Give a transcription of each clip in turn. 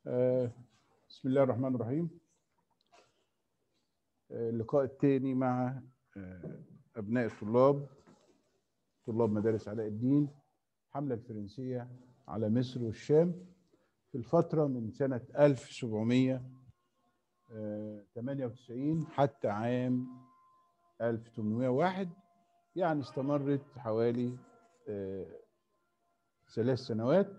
آه، بسم الله الرحمن الرحيم آه، اللقاء الثاني مع آه، أبناء الطلاب طلاب مدارس علاء الدين حملة الفرنسية على مصر والشام في الفترة من سنة 1798 حتى عام 1801 يعني استمرت حوالي آه، ثلاث سنوات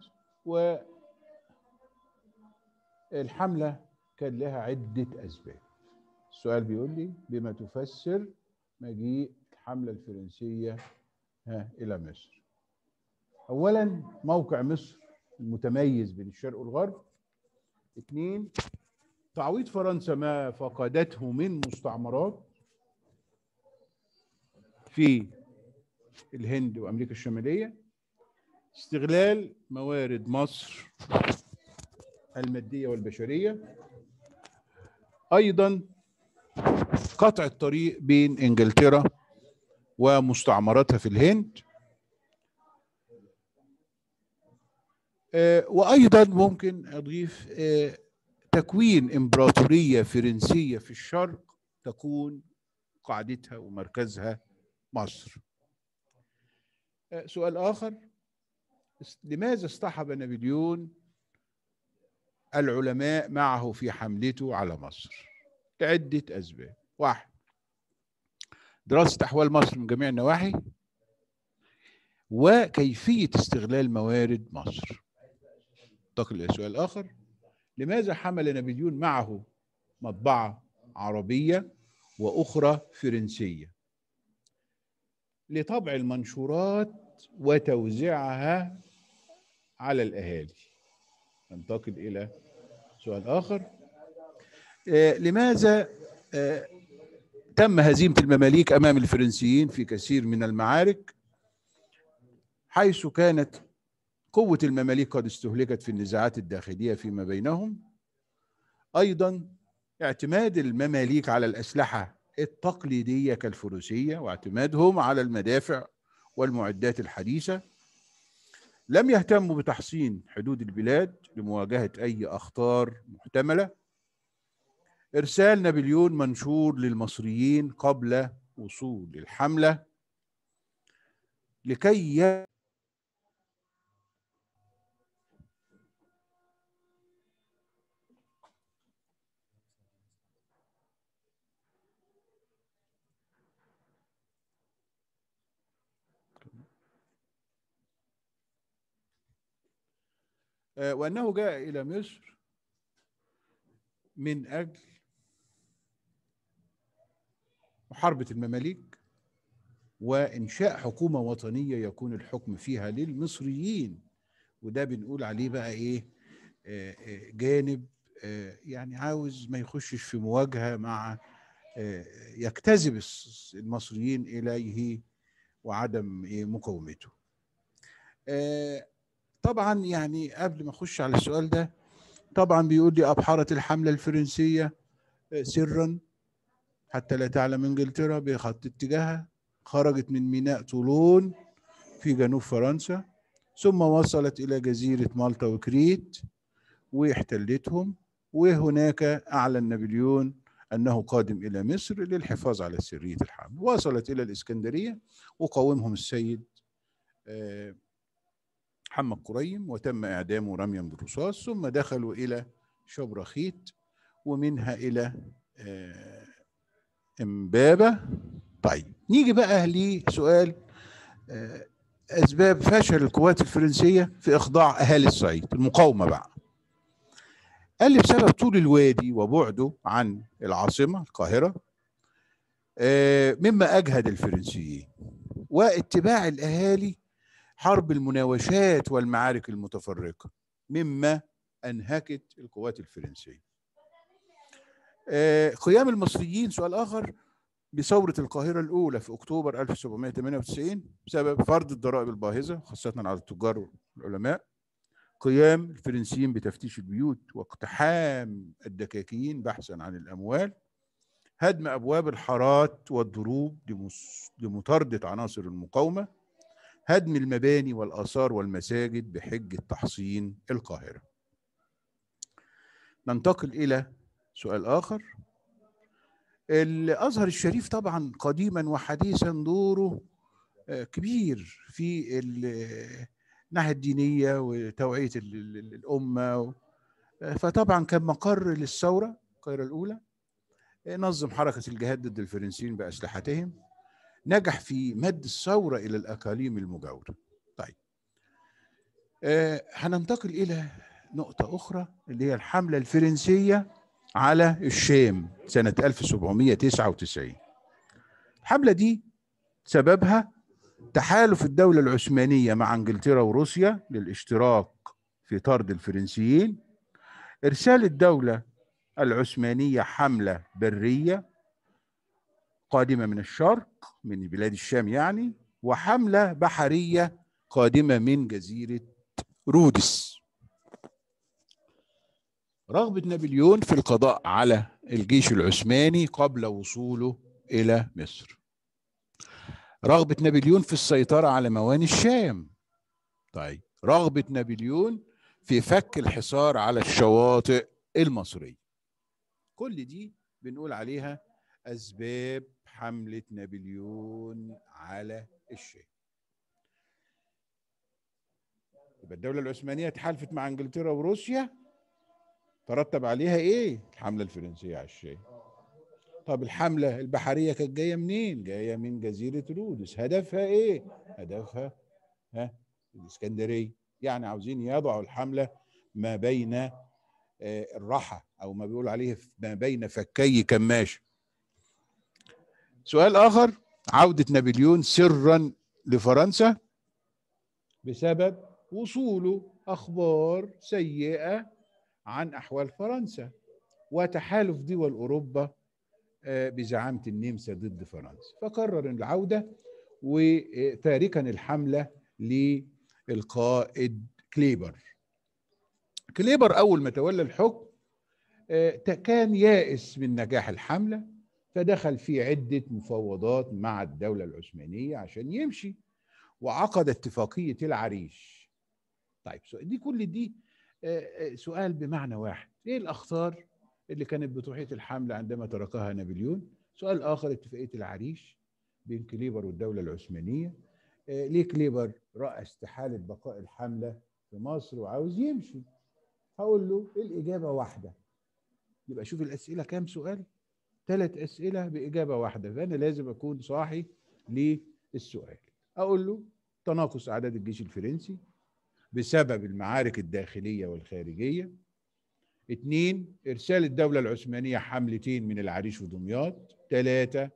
والحملة كان لها عدة أسباب السؤال بيقول لي بما تفسر مجيء الحملة الفرنسية ها إلى مصر أولا موقع مصر المتميز بين الشرق والغرب اثنين تعويض فرنسا ما فقدته من مستعمرات في الهند وامريكا الشماليه استغلال موارد مصر الماديه والبشريه ايضا قطع الطريق بين انجلترا ومستعمراتها في الهند آه، وايضا ممكن اضيف آه، تكوين امبراطوريه فرنسيه في الشرق تكون قاعدتها ومركزها مصر آه، سؤال آخر است- لماذا اصطحب نابليون العلماء معه في حملته على مصر لعدة أسباب واحد دراسة أحوال مصر من جميع النواحي وكيفية استغلال موارد مصر انتقل إلى سؤال آخر لماذا حمل نابليون معه مطبعة عربية وأخرى فرنسية لطبع المنشورات وتوزيعها على الأهالي ننتقل إلى سؤال آخر آه، لماذا آه، تم هزيمة المماليك أمام الفرنسيين في كثير من المعارك حيث كانت قوة المماليك قد استهلكت في النزاعات الداخلية فيما بينهم أيضا اعتماد المماليك على الأسلحة التقليدية كالفروسية واعتمادهم على المدافع والمعدات الحديثة لم يهتموا بتحصين حدود البلاد لمواجهة أي أخطار محتملة إرسال نابليون منشور للمصريين قبل وصول الحملة لكي ي... آه، وأنه جاء إلى مصر من أجل محاربة المماليك وإنشاء حكومة وطنية يكون الحكم فيها للمصريين وده بنقول عليه بقى إيه آه، آه، جانب آه، يعني عاوز ما يخشش في مواجهة مع آه، يجتذب الس- المصريين إليه وعدم إيه مقاومته آه، طبعا يعني قبل ما اخش على السؤال ده طبعا بيقول لي ابحرت الحمله الفرنسيه آه، سرا حتى لا تعلم انجلترا بخط اتجاهها خرجت من ميناء طولون في جنوب فرنسا ثم وصلت الى جزيره مالطا وكريت واحتلتهم وهناك اعلن نابليون انه قادم الى مصر للحفاظ على سريه الحمل وصلت الى الاسكندريه وقاومهم السيد آه، محمد قريم وتم اعدامه رميا بالرصاص ثم دخلوا الى شبرخيت ومنها الى آه، امبابه طيب نيجي بقى لسؤال آه، اسباب فشل القوات الفرنسيه في اخضاع اهالي الصعيد المقاومه بقى قال لي بسبب طول الوادي وبعده عن العاصمه القاهره آه، مما اجهد الفرنسيين واتباع الاهالي حرب المناوشات والمعارك المتفرقة مما أنهكت القوات الفرنسية آه، قيام المصريين سؤال آخر بثورة القاهرة الأولى في أكتوبر 1798 بسبب فرض الضرائب الباهظة خاصة على التجار والعلماء قيام الفرنسيين بتفتيش البيوت واقتحام الدكاكين بحثا عن الأموال هدم أبواب الحارات والدروب لمس- لمطاردة عناصر المقاومة هدم المباني والآثار والمساجد بحجة تحصين القاهرة ننتقل إلى سؤال آخر الأزهر الشريف طبعا قديما وحديثا دوره كبير في الناحية الدينية وتوعية الأمة فطبعا كان مقر للثورة القاهرة الأولى نظم حركة الجهاد ضد الفرنسيين بأسلحتهم نجح في مد الثورة إلى الأقاليم المجاورة طيب آه هننتقل إلى نقطة أخرى اللي هي الحملة الفرنسية على الشام سنة 1799 الحملة دي سببها تحالف الدولة العثمانية مع انجلترا وروسيا للاشتراك في طرد الفرنسيين ارسال الدولة العثمانية حملة برية قادمة من الشرق من بلاد الشام يعني وحملة بحرية قادمة من جزيرة رودس رغبة نابليون في القضاء على الجيش العثماني قبل وصوله إلى مصر رغبة نابليون في السيطرة على موانئ الشام طيب رغبة نابليون في فك الحصار على الشواطئ المصرية كل دي بنقول عليها أسباب حملة نابليون على الشام يبقى الدولة العثمانية تحالفت مع انجلترا وروسيا ترتب عليها ايه؟ الحملة الفرنسية على الشام طب الحملة البحرية كانت جاية منين؟ جاية من جزيرة رودس هدفها ايه؟ هدفها ها الاسكندرية يعني عاوزين يضعوا الحملة ما بين الرحى او ما بيقول عليه ما بين فكي كماشه سؤال اخر عوده نابليون سرا لفرنسا بسبب وصوله اخبار سيئه عن احوال فرنسا وتحالف دول اوروبا بزعامه النمسا ضد فرنسا فقرر العوده وتاركا الحمله للقائد كليبر كليبر اول ما تولى الحكم كان يائس من نجاح الحمله فدخل في عده مفاوضات مع الدوله العثمانيه عشان يمشي وعقد اتفاقيه العريش طيب دي كل دي سؤال بمعنى واحد ايه الاخطار اللي كانت بتحيط الحمله عندما تركها نابليون سؤال اخر اتفاقيه العريش بين كليبر والدوله العثمانيه ليه كليبر راى استحاله بقاء الحمله في مصر وعاوز يمشي هقول له الإجابة واحدة يبقى شوف الأسئلة كام سؤال ثلاث أسئلة بإجابة واحدة فأنا لازم أكون صاحي للسؤال أقول له تناقص أعداد الجيش الفرنسي بسبب المعارك الداخلية والخارجية اثنين إرسال الدولة العثمانية حملتين من العريش ودمياط ثلاثة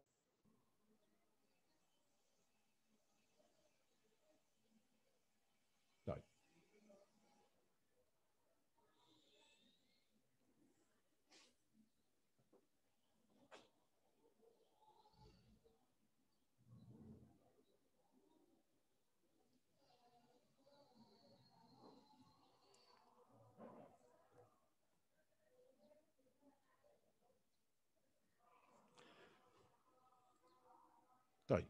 طيب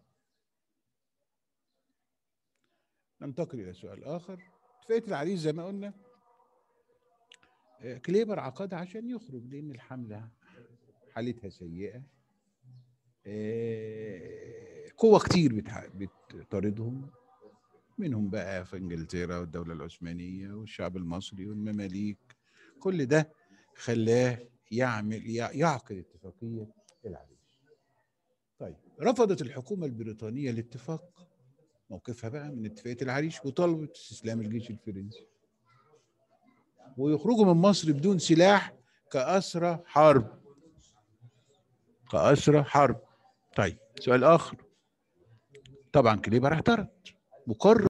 ننتقل إلى سؤال آخر اتفاقية العريس زي ما قلنا كليبر عقدها عشان يخرج لأن الحملة حالتها سيئة قوة كتير بتطاردهم منهم بقى في انجلترا والدولة العثمانية والشعب المصري والمماليك كل ده خلاه يعمل يعقد اتفاقية العريش طيب رفضت الحكومة البريطانية الاتفاق موقفها بقى من اتفاقية العريش وطلبت استسلام الجيش الفرنسي ويخرجوا من مصر بدون سلاح كأسرى حرب كأسرى حرب طيب سؤال آخر طبعا كليبر اعترض وقرر